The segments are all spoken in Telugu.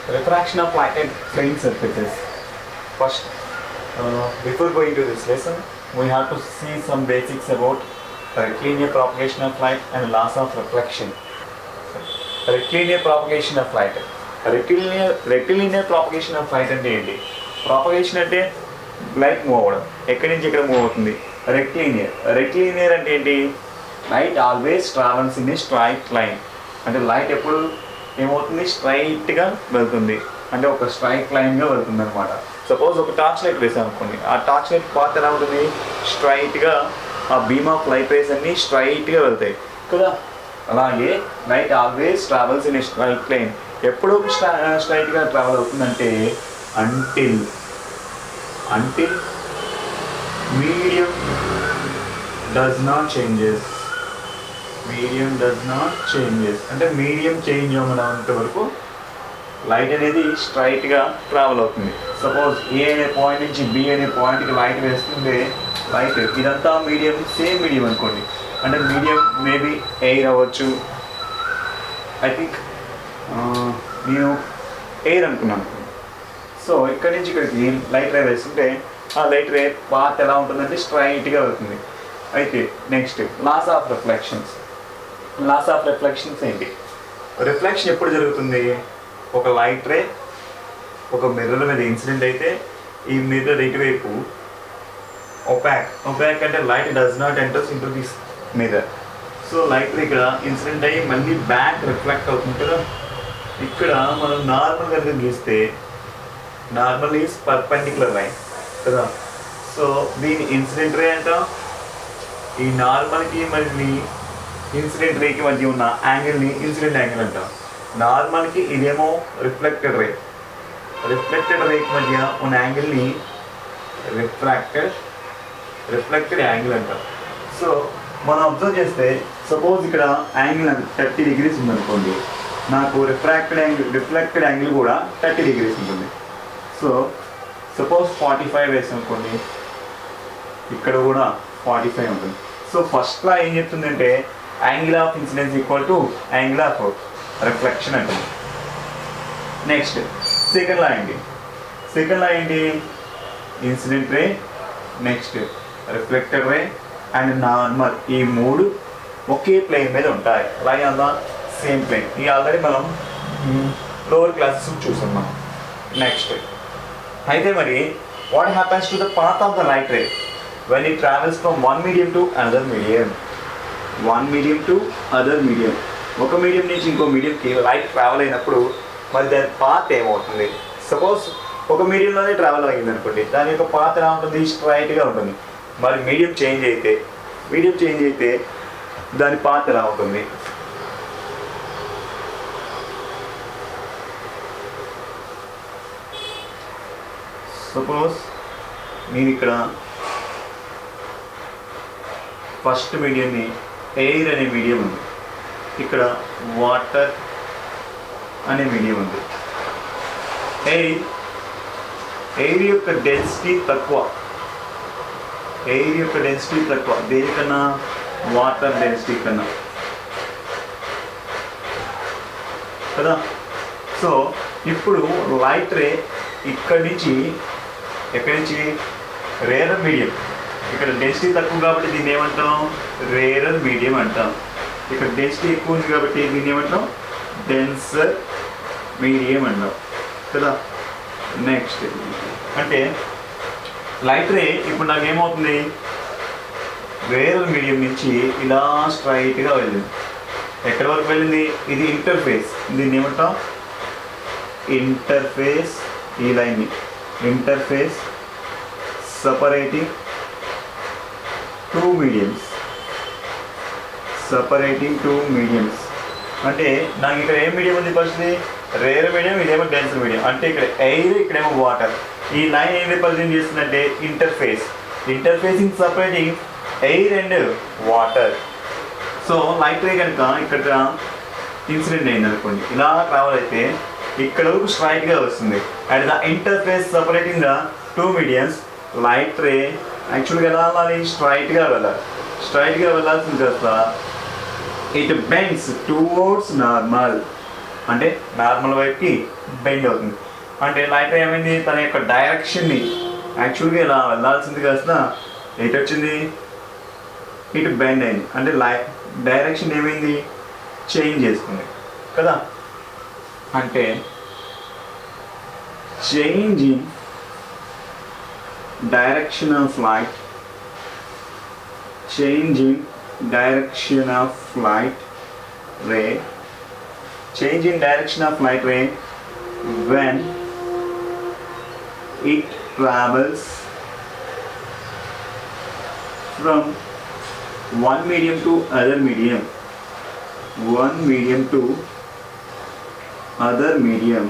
refraction of light at plane surfaces. First, uh, before going to this lesson, we have to see some basics about rectilinear propagation of light and laws of reflection. Rectilinear propagation of light. Rectilinear, rectilinear propagation of light అంటే ఏంటి ప్రాపగేషన్ అంటే లైట్ మూవ్ అవ్వడం ఎక్కడి నుంచి ఎక్కడ మూవ్ అవుతుంది రెక్టిలీనియర్ రెక్టిలీనియర్ అంటే ఏంటి light always travels in a straight line అంటే లైట్ ఎప్పుడు ఏమవుతుంది స్ట్రైట్గా వెళ్తుంది అంటే ఒక స్ట్రైట్ లైన్గా వెళ్తుంది అనమాట సపోజ్ ఒక టార్చ్ లైట్ వేసాం అనుకోండి ఆ టార్చ్ లైట్ పాత్ ఎలా ఉంటుంది స్ట్రైట్గా ఆ బీమ్ ఆఫ్ లైట్ రేస్ అన్ని స్ట్రైట్గా వెళ్తాయి కదా అలాగే light always travels in straight line ఎప్పుడు స్ట్రైట్గా ట్రావెల్ అవుతుందంటే until until medium does not changes medium does not changes అంటే మీడియం చేంజ్ అవ్వనంత వరకు లైట్ అనేది స్ట్రైట్గా ట్రావెల్ అవుతుంది సపోజ్ ఏ అనే పాయింట్ నుంచి బి అనే పాయింట్కి లైట్ వేస్తుంది లైట్ ఇదంతా మీడియం సేమ్ మీడియం అనుకోండి అంటే మీడియం మేబీ ఎయిర్ అవ్వచ్చు ఐ థింక్ నేను ఎయిర్ అనుకున్నాను సో ఇక్కడి నుంచి ఇక్కడికి లైట్ రే వేస్తుంటే ఆ లైట్ రే పాత్ ఎలా ఉంటుందంటే స్ట్రైట్గా వెళ్తుంది అయితే next laws of reflections laws of reflections ఏంటి రిఫ్లెక్షన్ ఎప్పుడు జరుగుతుంది ఒక లైట్ రే ఒక మిర్రర్ మీద ఇన్సిడెంట్ అయితే ఈ మిర్రర్ ఇటువైపు ఒపాక్ ఒపాక్ అంటే light does not enters into this mirror so light ఇక్కడ ఇన్సిడెంట్ అయ్యి మళ్ళీ బ్యాక్ రిఫ్లెక్ట్ అవుతుంది కదా ఇక్కడ మనం నార్మల్ కనుక గీస్తే నార్మల్ ఈజ్ పర్పెండిక్యులర్ లైన్ కదా సో దీని ఇన్సిడెంట్ రే అంటాం ఈ నార్మల్కి మళ్ళీ ఇన్సిడెంట్ రేకి మధ్య ఉన్న యాంగిల్ని ఇన్సిడెంట్ యాంగిల్ అంటాం నార్మల్కి ఇదేమో రిఫ్లెక్టెడ్ రే రిఫ్లెక్టెడ్ రేకి మధ్య ఉన్న యాంగిల్ని రిఫ్రాక్టెడ్ రిఫ్లెక్టెడ్ యాంగిల్ అంటాం సో మనం అబ్జర్వ్ చేస్తే సపోజ్ ఇక్కడ యాంగిల్ థర్టీ డిగ్రీస్ ఉందనుకోండి నాకు రిఫ్రాక్టెడ్ యాంగిల్ రిఫ్లెక్టెడ్ యాంగిల్ కూడా థర్టీ డిగ్రీస్ ఉంటుంది సో సపోజ్ ఫార్టీ ఫైవ్ వేసాం అనుకోండి ఇక్కడ కూడా ఫార్టీ ఫైవ్ ఉంటుంది సో ఫస్ట్లో ఏం చెప్తుందంటే angle of incidence equal to angle of reflection అంటుంది నెక్స్ట్ సెకండ్ లా ఏంటి సెకండ్ లా ఏంటి incident ray next reflected ray and normal ఈ మూడు ఒకే ప్లేన్ మీద ఉంటాయి అలాగే అలా సేమ్ ప్లేన్ ఈ ఆల్రెడీ మనం లోవర్ క్లాసెస్ చూసాం మనం నెక్స్ట్ అయితే మరి what happens to the path of the light ray when it travels from one medium to another medium one medium to other medium ఒక మీడియం నుంచి ఇంకో మీడియంకి లైట్ ట్రావెల్ అయినప్పుడు మరి దాని పాత్ ఏమవుతుంది సపోజ్ ఒక మీడియంలోనే ట్రావెల్ అయ్యింది అనుకోండి దాని యొక్క పాత్ ఎలా ఉంటుంది స్ట్రైట్గా ఉంటుంది మరి మీడియం చేంజ్ అయితే మీడియం చేంజ్ అయితే దాని పాత్ ఎలా ఉంటుంది సపోజ్ నేను ఇక్కడ ఫస్ట్ మీడియంని ఎయిర్ అనే మీడియం ఉంది ఇక్కడ వాటర్ అనే మీడియం ఉంది ఎయిర్ ఎయిర్ యొక్క డెన్సిటీ తక్కువ ఎయిర్ యొక్క డెన్సిటీ తక్కువ దేనికన్నా వాటర్ డెన్సిటీ కన్నా కదా సో ఇప్పుడు లైట్ రే ఇక్కడి నుంచి ఎక్కడి నుంచి రేరర్ మీడియం ఇక్కడ డెన్సిటీ తక్కువ కాబట్టి దీన్ని ఏమంటాం రేరర్ మీడియం అంటాం ఇక్కడ డెన్సిటీ ఎక్కువ ఉంది కాబట్టి దీన్ని ఏమంటాం డెన్సర్ మీడియం అంటాం కదా నెక్స్ట్ అంటే లైట్ రే ఇప్పుడు నాకు ఏమవుతుంది రేరర్ మీడియం నుంచి ఇలా స్ట్రైట్గా వెళ్ళింది ఎక్కడి వరకు వెళ్ళింది ఇది ఇంటర్ఫేస్ దీన్ని ఏమంటాం ఇంటర్ఫేస్ ఈ లైన్ని interface separating two mediums separating two mediums అంటే నాకు ఇక్కడ ఏం మీడియం ఉంది ఫస్ట్ రేర్ మీడియం ఇదేమో డెన్స్ మీడియం అంటే ఇక్కడ ఎయిర్ ఇక్కడేమో వాటర్ ఈ లైన్ ఏం రిప్రజెంట్ చేస్తుందంటే interface interfacing separating air and water so light ray కనుక ఇక్కడ ఇన్సిడెంట్ అయింది అనుకోండి ఇలా ట్రావెల్ అయితే ఇక్కడ వరకు స్ట్రైట్గా వస్తుంది and the interface separating the two mediums light ray యాక్చువల్గా ఎలా వెళ్ళాలి స్ట్రైట్గా వెళ్ళాలి స్ట్రైట్గా వెళ్ళాల్సిన తర్వాత ఇట్ బెండ్స్ టువర్డ్స్ నార్మల్ అంటే నార్మల్ వైపుకి బెండ్ అవుతుంది అంటే లైట్ ఏమైంది తన యొక్క డైరెక్షన్ని యాక్చువల్గా ఇలా వెళ్ళాల్సింది కాస్త ఎటు వచ్చింది ఇటు బెండ్ అయింది అంటే లై డైరెక్షన్ ఏమైంది చేంజ్ చేసుకుంది కదా అంటే change in direction of light change in direction of light ray change in direction of light ray when it travels from one medium to other medium one medium to other medium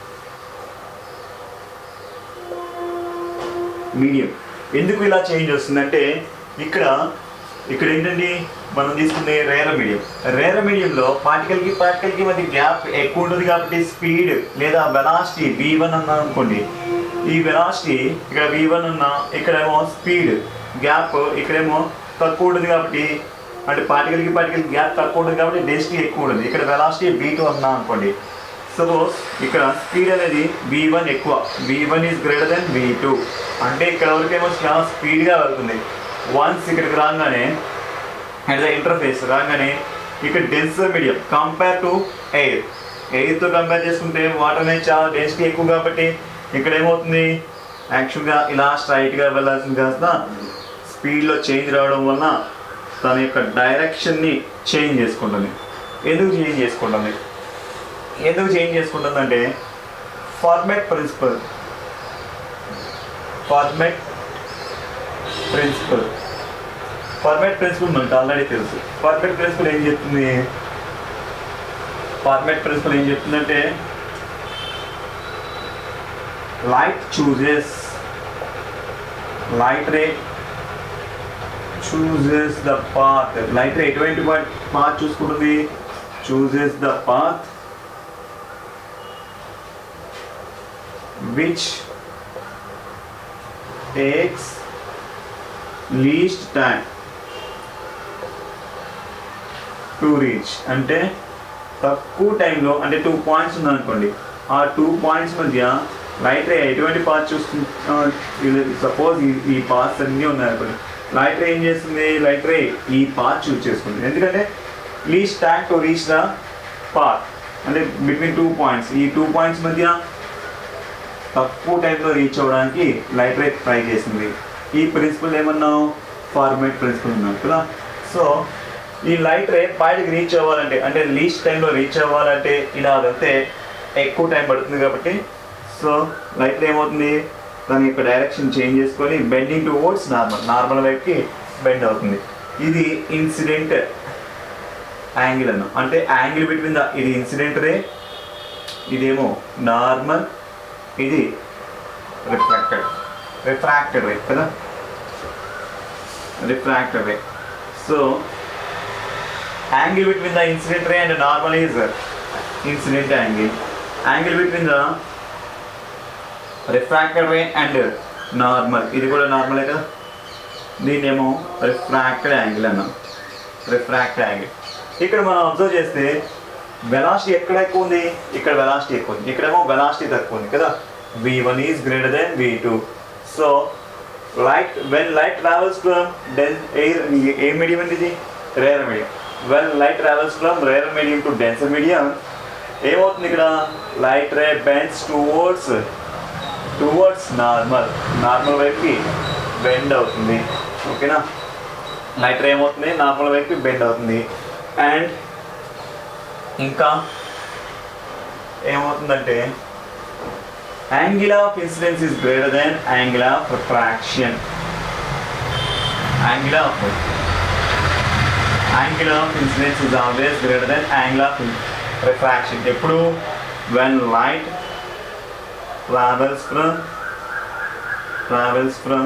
medium ఎందుకు ఇలా చేంజ్ వస్తుందంటే ఇక్కడ ఇక్కడ ఏంటండి మనం తీసుకునే రేర మీడియం రేర మీడియంలో పార్టికల్కి పార్టికల్కి మధ్య గ్యాప్ ఎక్కువ ఉంటుంది కాబట్టి స్పీడ్ లేదా వెలాసిటీ వి వన్ అన్నా అనుకోండి ఈ వెలాసిటీ ఇక్కడ వి వన్ ఉన్నా ఇక్కడేమో స్పీడ్ గ్యాప్ ఇక్కడేమో తక్కువ ఉంటుంది కాబట్టి అంటే పార్టికల్కి పార్టికల్ గ్యాప్ తక్కువ ఉంటుంది కాబట్టి డెన్సిటీ ఎక్కువ ఉంటుంది ఇక్కడ వెలాసిటీ వి టూ అన్నా అనుకోండి సపోజ్ ఇక్కడ స్పీడ్ అనేది వి వన్ ఎక్కువ V one is greater than V two అంటే ఇక్కడ వరకు ఏమో చాలా స్పీడ్గా వెళ్తుంది వన్స్ ఇక్కడికి రాగానే అట్ ద ఇంటర్ఫేస్ రాగానే ఇక్కడ denser medium compare to air ఎయిర్తో కంపేర్ చేసుకుంటే వాటర్ అనేది చాలా డెన్సిటీ ఎక్కువ కాబట్టి ఇక్కడ ఏమవుతుంది యాక్చువల్గా ఇలా స్ట్రైట్గా వెళ్ళాల్సింది కాస్త స్పీడ్లో చేంజ్ రావడం వలన తన యొక్క డైరెక్షన్ని చేంజ్ చేసుకుంటుంది ఎందుకు చేంజ్ చేసుకుంటుంది ఎందుకు చేంజ్ చేసుకుంటుందంటే Fermat principle Fermat principle Fermat principle మనకు ఆల్రెడీ తెలుసు ఫార్మెట్ ప్రిన్సిపల్ ఏం చెప్తుంది ఫార్మెట్ ప్రిన్సిపల్ ఏం చెప్తుందంటే light chooses light ray chooses the path light ray ఎటువంటి పాత్ చూసుకుంటుంది chooses the path which takes least time to reach అంటే తక్కువ టైంలో అంటే టూ పాయింట్స్ ఉందనుకోండి ఆ టూ పాయింట్స్ మధ్య లైట్ రే ఎటువంటి పాత్ చూస్తుంది సపోజ్ ఈ పాత్స్ అన్నీ ఉన్నాయనుకోండి లైట్ రే ఏం చేస్తుంది లైట్ రే ఈ పాత్ చూస్ చేసుకుంటుంది ఎందుకంటే least time to reach the path అంటే బిట్వీన్ టూ పాయింట్స్ ఈ టూ పాయింట్స్ మధ్య తక్కువ టైంలో రీచ్ అవ్వడానికి లైట్ రేట్ ట్రై చేసింది ఈ ప్రిన్సిపల్ ఏమన్నావు ఫార్మేట్ ప్రిన్సిపల్ ఉన్నాం కదా సో ఈ లైట్ రే బయటకు రీచ్ అవ్వాలంటే అంటే లీస్ట్ టైంలో రీచ్ అవ్వాలంటే ఇలా వెళ్తే ఎక్కువ టైం పడుతుంది కాబట్టి సో లైట్ ఏమవుతుంది దాని యొక్క డైరెక్షన్ చేంజ్ చేసుకొని bending towards normal normal వైపుకి బెండ్ అవుతుంది ఇది ఇన్సిడెంట్ యాంగిల్ అన్నాం అంటే యాంగిల్ బిట్వీన్ ద ఇది ఇన్సిడెంట్ రే ఇదేమో నార్మల్ ఇది రిఫ్రాక్టెడ్ రిఫ్రాక్టెడ్ రే కదా refracted ray so angle between the incident ray and normal is incident angle angle between the refracted ray and normal ఇది కూడా నార్మలే కదా దీన్నేమో రిఫ్రాక్టెడ్ యాంగిల్ అన్నాం రిఫ్రాక్టెడ్ యాంగిల్ ఇక్కడ మనం అబ్జర్వ్ చేస్తే వెలాసిటీ ఎక్కడ ఎక్కువ ఉంది ఇక్కడ వెలాసిటీ ఎక్కువ ఉంది ఇక్కడేమో వెలాసిటీ తక్కువ ఉంది కదా V one is greater than V two so light when light travels from the air a medium అండి ఇది rare medium when light travels from rare medium to denser medium ఏమవుతుంది ఇక్కడ light ray bends towards towards normal normal వైపుకి బెండ్ అవుతుంది ఓకేనా లైట్ రే ఏమవుతుంది నార్మల్ వైపుకి బెండ్ అవుతుంది అండ్ ఇంకా ఏమవుతుందంటే angle of incidence is greater than angle of refraction angle of angle of incidence is always greater than angle of refraction ఎప్పుడు when light travels from travels from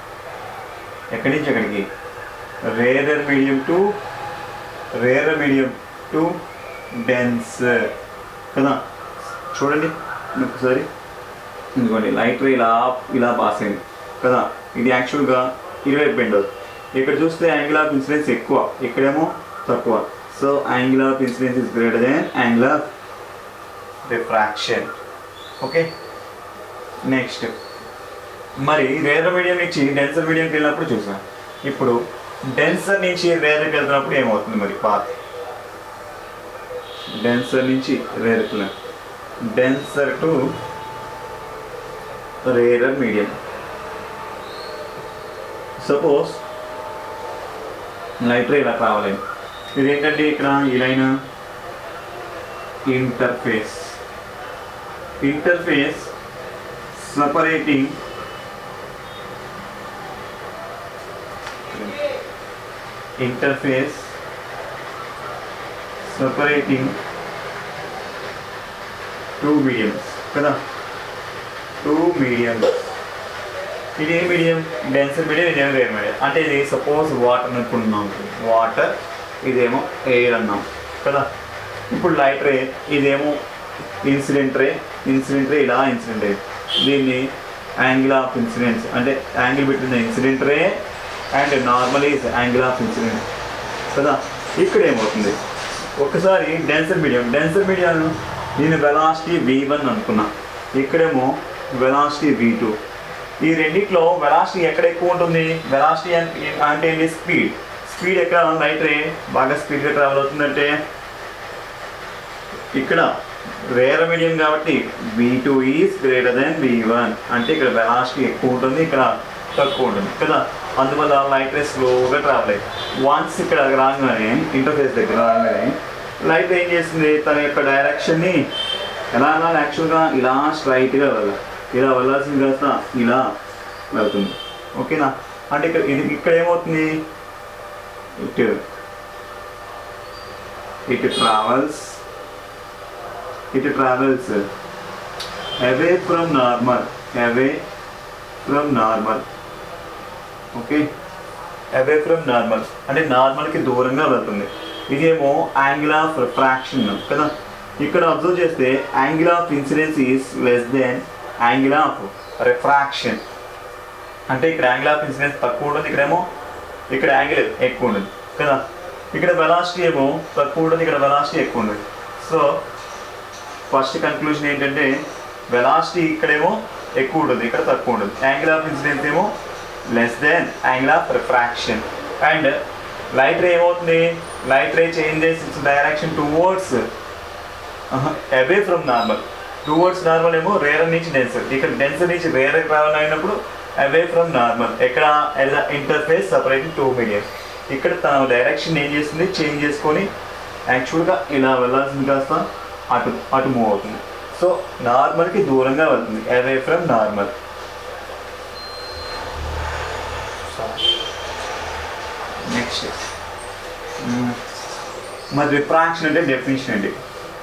ఎక్కడి నుంచి ఎక్కడికి rarer medium to rarer medium to dense కదా చూడండి ఒకసారి ఇదిగోండి లైట్ రే ఇలా ఇలా పాస్ అయింది కదా ఇది యాక్చువల్గా ఇరువైపు బెండ్ అవుతుంది ఇక్కడ చూస్తే యాంగిల్ ఆఫ్ ఇన్సిడెన్స్ ఎక్కువ ఇక్కడేమో తక్కువ so angle of incidence is greater than angle of refraction okay next మరి రేర్ మీడియం నుంచి డెన్సర్ మీడియంకి వెళ్ళినప్పుడు చూసాం ఇప్పుడు డెన్సర్ నుంచి రేర్కి వెళ్తున్నప్పుడు ఏమవుతుంది మరి పాత్ డెన్సర్ నుంచి రేర్కి denser to rarer medium suppose light ray ఇలా కావాలి ఇదేంటంటే ఇక్కడ ఈ line interface interface separating interface separating two mediums కదా టూ మీడియమ్స్ ఇది ఏ మీడియం డెన్సర్ మీడియం ఇదేమో వేరే మీడియం అంటే ఇది సపోజ్ వాటర్ అనుకుంటున్నాం వాటర్ ఇదేమో ఎయిర్ అన్నాం కదా ఇప్పుడు లైట్ రే ఇదేమో ఇన్సిడెంట్ రే ఇన్సిడెంట్ రే ఇలా ఇన్సిడెంట్ రే దీన్ని యాంగిల్ ఆఫ్ ఇన్సిడెంట్స్ అంటే angle between the incident ray and normal is angle of incident కదా ఇక్కడ ఏమవుతుంది ఒకసారి డెన్సర్ మీడియం డెన్సర్ మీడియం నేను వెలాసిటీ వి వన్ అనుకున్నా ఇక్కడేమో వెలాసిటీ వి టూ ఈ రెండిట్లో వెలాసిటీ ఎక్కడ ఎక్కువ ఉంటుంది వెలాసిటీ అంటే ఏంటి స్పీడ్ స్పీడ్ ఎక్కడ లైట్ రే బాగా స్పీడ్గా ట్రావెల్ అవుతుందంటే ఇక్కడ రేర్ మీడియం కాబట్టి V two is greater than V one అంటే ఇక్కడ వెలాసిటీ ఎక్కువ ఉంటుంది ఇక్కడ తక్కువ ఉంటుంది కదా అందువల్ల లైట్ రే స్లోగా ట్రావెల్ అయ్యి వన్స్ ఇక్కడ రాగానే ఇంటర్ఫేస్ దగ్గర రాగానే లైట్ ఏం చేస్తుంది తన యొక్క డైరెక్షన్ని ఎలా వెళ్ళాలి యాక్చువల్గా ఇలా స్ట్రైట్గా వెళ్ళాలి ఇలా వెళ్ళాల్సింది కాస్త ఇలా వెళ్తుంది ఓకేనా అంటే ఇక్కడ ఇది ఇక్కడ ఏమవుతుంది ఇటు ఇటు travels it travels away from normal away from normal okay away from normal అంటే నార్మల్కి దూరంగా వెళ్తుంది ఇదేమో యాంగిల్ ఆఫ్ రిఫ్రాక్షన్ కదా ఇక్కడ అబ్జర్వ్ చేస్తే angle of incidence is less than angle of refraction అంటే ఇక్కడ యాంగిల్ ఆఫ్ ఇన్సిడెన్స్ తక్కువ ఉంటుంది ఇక్కడేమో ఇక్కడ యాంగిల్ ఎక్కువ ఉంటుంది కదా ఇక్కడ వెలాసిటీ ఏమో తక్కువ ఉంటుంది ఇక్కడ వెలాసిటీ ఎక్కువ ఉంటుంది సో ఫస్ట్ కన్క్లూజన్ ఏంటంటే వెలాసిటీ ఇక్కడేమో ఎక్కువ ఉంటుంది ఇక్కడ తక్కువ ఉంటుంది యాంగిల్ ఆఫ్ ఇన్సిడెన్స్ ఏమో less than angle of refraction and light ray ఏమవుతుంది light ray changes its direction towards away from normal towards normal ఏమో రేర్ నుంచి డెన్సర్ ఇక్కడ డెన్సర్ నుంచి రేర్ ట్రావెల్ అయినప్పుడు అవే ఫ్రమ్ నార్మల్ ఎక్కడ ఇంటర్ఫేస్ సపరేటింగ్ టూ మీడియమ్స్ ఇక్కడ తన డైరెక్షన్ ఏం చేస్తుంది చేంజ్ చేసుకొని యాక్చువల్గా ఇలా వెళ్ళాల్సింది కాస్త అటు అటు మూవ్ అవుతుంది సో నార్మల్కి దూరంగా వెళ్తుంది అవే ఫ్రమ్ నార్మల్ నెక్స్ట్ మరి రిఫ్రాక్షన్ అంటే డెఫినేషన్ అండి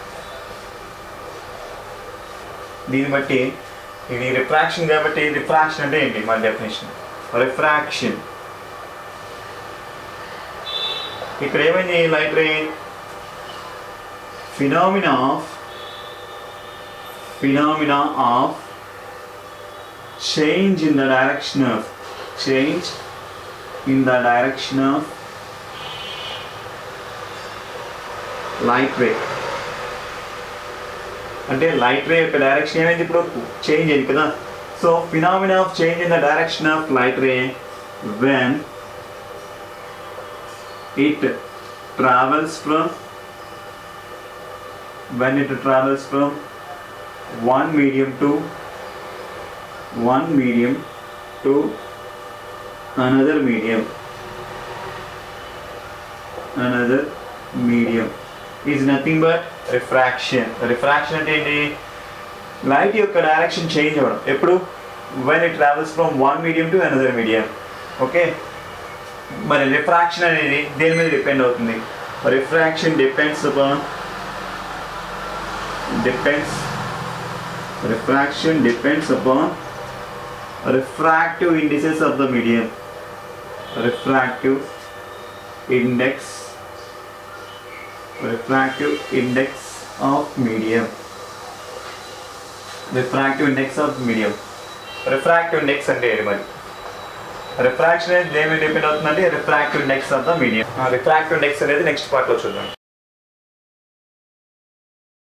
దీన్ని బట్టి ఇది రిఫ్రాక్షన్ కాబట్టి రిఫ్రాక్షన్ అంటే ఏంటి మన డెఫినేషన్ రిఫ్రాక్షన్ ఇక్కడ ఏమైంది light ray phenomena of phenomena of change in the direction of change in the direction of light ray అంటే లైట్ రే యొక్క డైరెక్షన్ ఏమైంది ఇప్పుడు చేంజ్ అయింది కదా so phenomena of change in the direction of light ray when it travels from when it travels from one medium to one medium to another medium another medium is nothing but refraction refraction అంటే ఏంటి లైట్ యొక్క డైరెక్షన్ చేంజ్ అవ్వడం ఎప్పుడు when it travels from one medium to another medium okay మరి రిఫ్రాక్షన్ అనేది దేని మీద డిపెండ్ అవుతుంది refraction depends upon depends refraction depends upon refractive indices of the medium refractive index refractive index of medium refractive index of medium refractive index అంటే ఏంటి మరి రిఫ్రాక్షన్ అనేది దేని మీద డిపెండ్ అవుతుందంటే refractive index of the medium refractive index అనేది నెక్స్ట్ పార్ట్లో చూద్దాం